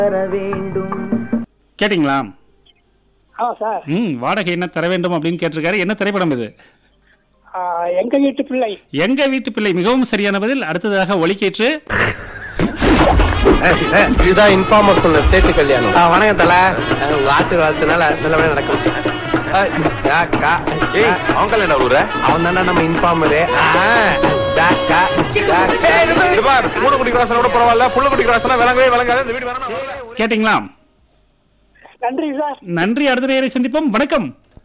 தர வேண்டும் கேட்டிங்களா ஆ சார் ம் வாடகை என்ன தர வேண்டும் அப்படின்னு கேட்டிருக்காரு என்ன திரைப்படம் இது ஆ, எங்க வீட்டு பிள்ளை எங்க வீட்டு பிள்ளை மிகவும் சரியான பதில் அடுத்ததாக ஒலிக்கேற்று இதுதான் இன்ஃபார்மர் சொன்ன சேட்டு கல்யாணம் வணக்கம் தல உங்க ஆசீர்வாதத்தினால நல்லபடியா நடக்கும் அவன் கல்யாணம் ஊர அவன் தானே நம்ம இன்ஃபார்மரு மூணு குடி கிராசன கூட பரவாயில்ல புள்ள குடி கிராசனா விளங்கவே விளங்காது இந்த வீடு வேணா கேட்டிங்களா நன்றி சார் நன்றி அடுத்த நேரை சந்திப்போம் வணக்கம்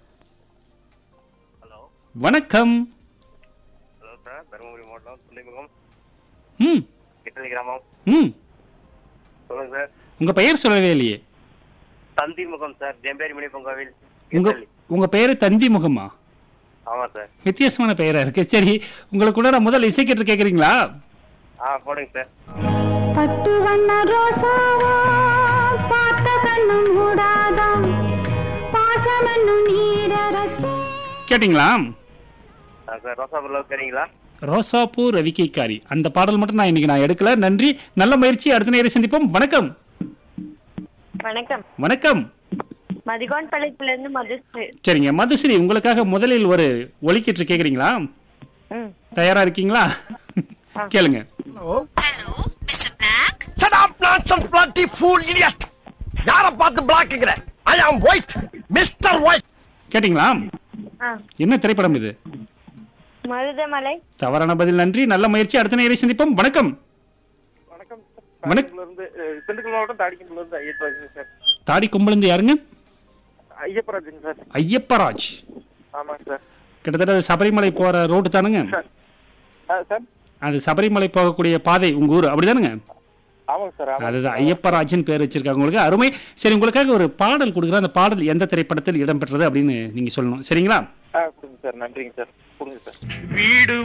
வணக்கம் ஹலோ சார் தருமபுரி மாவட்டம் துள்ளிமுகம் ம் கிட்டலி கிராமம் ம் சொல்லுங்க சார் உங்க பெயர் சொல்லவே இல்லையே தந்தி முகம் சார் ஜெம்பேரி மணி பொங்காவில் உங்க கிட்டலி. உங்க பேரு தந்தி முகமா ஆமா சார் வித்தியாசமான பெயரா இருக்கு சரி உங்களுக்கு கூட நான் முதல் இசைக்கேட்டு கேக்குறீங்களா ஆ போடுங்க சார் பட்டு வண்ண ரோசாவா பார்த்த கண்ணும் மூடாதா பாசமென்னும் நீரரச்சு கேட்டிங்களா ஆ சார் ரோசாபுரில் இருக்கிறீங்களா ரோசாப்பூ ரவிக்கைக்காரி அந்த பாடல் மட்டும் நான் இன்னைக்கு நான் எடுக்கல நன்றி நல்ல முயற்சி அடுத்த நேரம் சந்திப்போம் வணக்கம் வணக்கம் வணக்கம் மதிகோன் பள்ளிக்குள்ள இருந்து மதுஸ்ரீ சரிங்க மதுஸ்ரீ உங்களுக்காக முதலில் ஒரு ஒலிக்கீற்று கேக்குறீங்களா ம் தயாரா இருக்கீங்களா கேளுங்க Shut up, nonsense, bloody fool, idiot! யார பார்த்து பிளாக்குங்கிற ஐ ஆம் ஒயிட் மிஸ்டர் ஒயிட் கேட்டிங்களா ஆ என்ன திரைப்படம் இது மருதமலை தவறான பதில் நன்றி நல்ல முயற்சி அடுத்த நேரம் சந்திப்போம் வணக்கம் வணக்கம் வணக்கம் இருந்து திண்டுக்கல் மாவட்டம் தாடிக்கம்புல இருந்து ஐயப்பராஜுங்க சார் தாடி கும்பலுந்து யாருங்க ஐயப்பராஜுங்க சார் ஐயப்பராஜ் ஆமாங்க சார் கிட்டத்தட்ட அது சபரிமலை போற ரோடு தானுங்க ஆ சார் அது சபரிமலை போகக்கூடிய பாதை உங்க ஊர் அப்படிதானுங்க ஆமாங்க சார் ஆமாங்க அதுதான் ஐயப்பராஜன் பேர் வச்சிருக்காங்க உங்களுக்கு அருமை சரி உங்களுக்காக ஒரு பாடல் கொடுக்குறேன் அந்த பாடல் எந்த திரைப்படத்தில் இடம்பெற்றது அப்படின்னு நீங்க சொல்லணும் சரிங்களா ஆ கொடுங்க சார் நன்றிங்க சார் கொடுங்க சார் வீடு